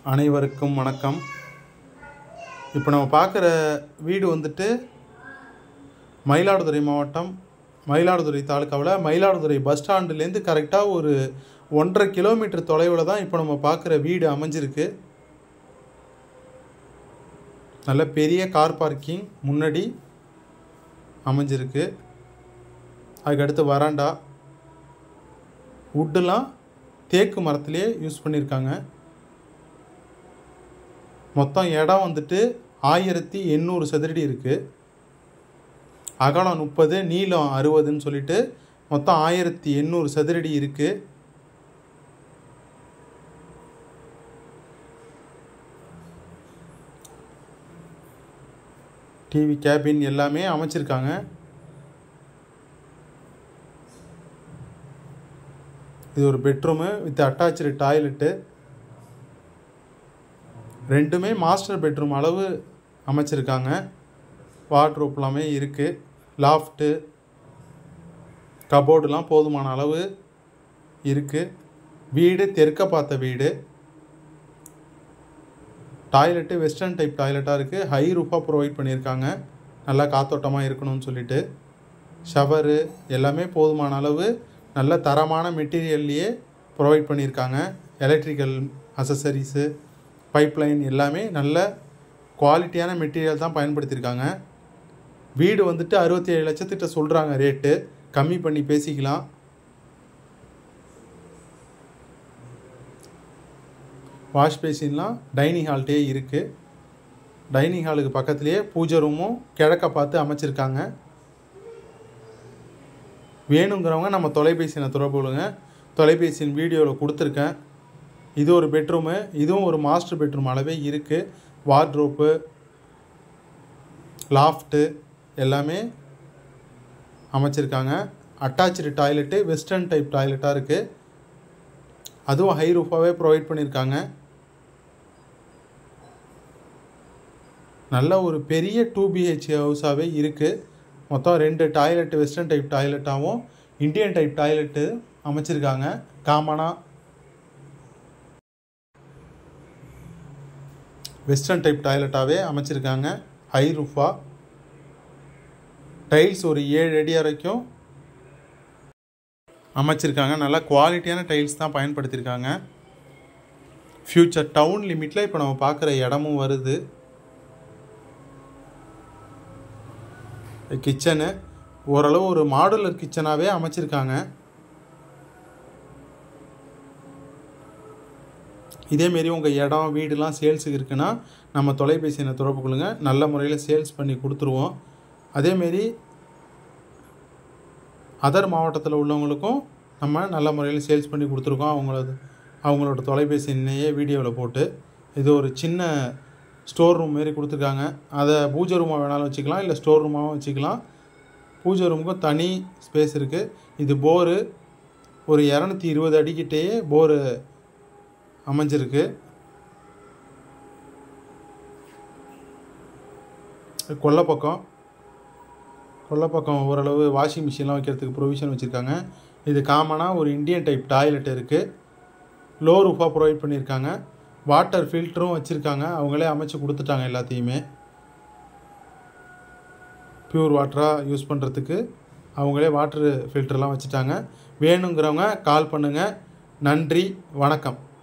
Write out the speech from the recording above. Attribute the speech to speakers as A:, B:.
A: அனைவருக்கும் வணக்கம் இப்போ நம்ம பார்க்குற வீடு வந்துட்டு மயிலாடுதுறை மாவட்டம் மயிலாடுதுறை தாலுக்காவில் மயிலாடுதுறை பஸ் ஸ்டாண்டுலேருந்து கரெக்டாக ஒரு ஒன்றரை கிலோமீட்டர் தொலைவில் தான் இப்போ நம்ம பார்க்குற வீடு அமைஞ்சிருக்கு நல்ல பெரிய கார் பார்க்கிங் முன்னாடி அமைஞ்சிருக்கு அதுக்கடுத்து வராண்டா வுட்டெலாம் தேக்கு மரத்துலேயே யூஸ் பண்ணியிருக்காங்க மொத்தம் இடம் வந்துட்டு ஆயிரத்தி எண்ணூறு சதுரடி இருக்குது அகலம் முப்பது நீளம் அறுபதுன்னு சொல்லிட்டு மொத்தம் ஆயிரத்தி எண்ணூறு சதுரடி இருக்குது டிவி கேபின் எல்லாமே அமைச்சிருக்காங்க இது ஒரு பெட்ரூமு வித் அட்டாச்சு டாய்லெட்டு ரெண்டுமே மாஸ்டர் பெட்ரூம் அளவு அமைச்சிருக்காங்க வார்ட்ரோப் எல்லாமே இருக்குது லாஃப்ட்டு கபோர்டுலாம் போதுமான அளவு இருக்குது வீடு தெற்க பார்த்த வீடு டாய்லெட்டு வெஸ்டர்ன் டைப் டாய்லெட்டாக இருக்குது ஹை ரூஃபாக ப்ரொவைட் பண்ணியிருக்காங்க நல்லா காத்தோட்டமாக இருக்கணும்னு சொல்லிட்டு ஷவரு எல்லாமே போதுமான அளவு நல்ல தரமான மெட்டீரியல்லையே ப்ரொவைட் பண்ணியிருக்காங்க எலக்ட்ரிக்கல் அசசரிஸு பைப்லைன் எல்லாமே நல்ல குவாலிட்டியான மெட்டீரியல் தான் பயன்படுத்தியிருக்காங்க வீடு வந்துட்டு அறுபத்தி ஏழு லட்சத்திட்ட சொல்கிறாங்க ரேட்டு கம்மி பண்ணி பேசிக்கலாம் வாஷ் பேசின்லாம் டைனிங் ஹால்ட்டே இருக்குது டைனிங் ஹாலுக்கு பக்கத்துலேயே பூஜை ரூமும் கிழக்க பார்த்து அமைச்சிருக்காங்க வேணுங்கிறவங்க நம்ம தொலைபேசியில் தொடர்பு கொள்ளுங்க தொலைபேசியின் வீடியோவில் கொடுத்துருக்கேன் இது ஒரு பெட்ரூமு இதுவும் ஒரு மாஸ்டர் பெட்ரூம் அளவே இருக்குது வார்ட்ரோப்பு லாஃப்ட்டு எல்லாமே அமைச்சிருக்காங்க அட்டாச்சு டாய்லெட்டு வெஸ்டர்ன் டைப் டாய்லெட்டாக இருக்குது அதுவும் ஹை ரூஃபாகவே ப்ரொவைட் பண்ணியிருக்காங்க நல்ல ஒரு பெரிய டூ பிஹெச் ஹவுஸாகவே இருக்குது மொத்தம் ரெண்டு டாய்லெட்டு வெஸ்டர்ன் டைப் டாய்லெட்டாகவும் இந்தியன் டைப் டாய்லெட்டு அமைச்சிருக்காங்க காமனாக வெஸ்டர்ன் டைப் டாய்லெட்டாகவே அமைச்சிருக்காங்க ஹை ரூஃபா டைல்ஸ் ஒரு ஏழு அடி வரைக்கும் அமைச்சிருக்காங்க நல்லா குவாலிட்டியான டைல்ஸ் தான் பயன்படுத்தியிருக்காங்க ஃப்யூச்சர் டவுன் லிமிட்டில் இப்போ நம்ம பார்க்குற இடமும் வருது கிச்சனு ஓரளவு ஒரு மாடுலர் கிச்சனாகவே அமைச்சிருக்காங்க இதேமாரி உங்கள் இடம் வீடுலாம் சேல்ஸுக்கு இருக்குன்னா நம்ம தொலைபேசி எண்ணை தொடர்பு கொள்ளுங்கள் நல்ல முறையில் சேல்ஸ் பண்ணி கொடுத்துருவோம் அதேமாரி அதர் மாவட்டத்தில் உள்ளவங்களுக்கும் நம்ம நல்ல முறையில் சேல்ஸ் பண்ணி கொடுத்துருக்கோம் அவங்களது அவங்களோட தொலைபேசி எண்ணையே வீடியோவில் போட்டு இது ஒரு சின்ன ஸ்டோர் ரூம் மாரி கொடுத்துருக்காங்க அதை பூஜை ரூமாக வேணாலும் வச்சுக்கலாம் இல்லை ஸ்டோர் ரூமாகவும் வச்சுக்கலாம் பூஜை ரூமுக்கும் தனி ஸ்பேஸ் இருக்குது இது போரு ஒரு இரநூத்தி இருபது அடிக்கிட்டேயே போரு அமைஞ்சிருக்கு கொல்லைப்பக்கம் கொல்லைப்பக்கம் ஓரளவு வாஷிங் மிஷின்லாம் வைக்கிறதுக்கு ப்ரொவிஷன் வச்சுருக்காங்க இது காமனாக ஒரு இந்தியன் டைப் டாய்லெட் இருக்குது லோ ரூஃபாக ப்ரொவைட் பண்ணியிருக்காங்க வாட்டர் ஃபில்டரும் வச்சுருக்காங்க அவங்களே அமைச்சு கொடுத்துட்டாங்க எல்லாத்தையுமே ப்யூர் வாட்டராக யூஸ் பண்ணுறதுக்கு அவங்களே வாட்டர் ஃபில்டர்லாம் வச்சுட்டாங்க வேணுங்கிறவங்க கால் பண்ணுங்கள் நன்றி வணக்கம்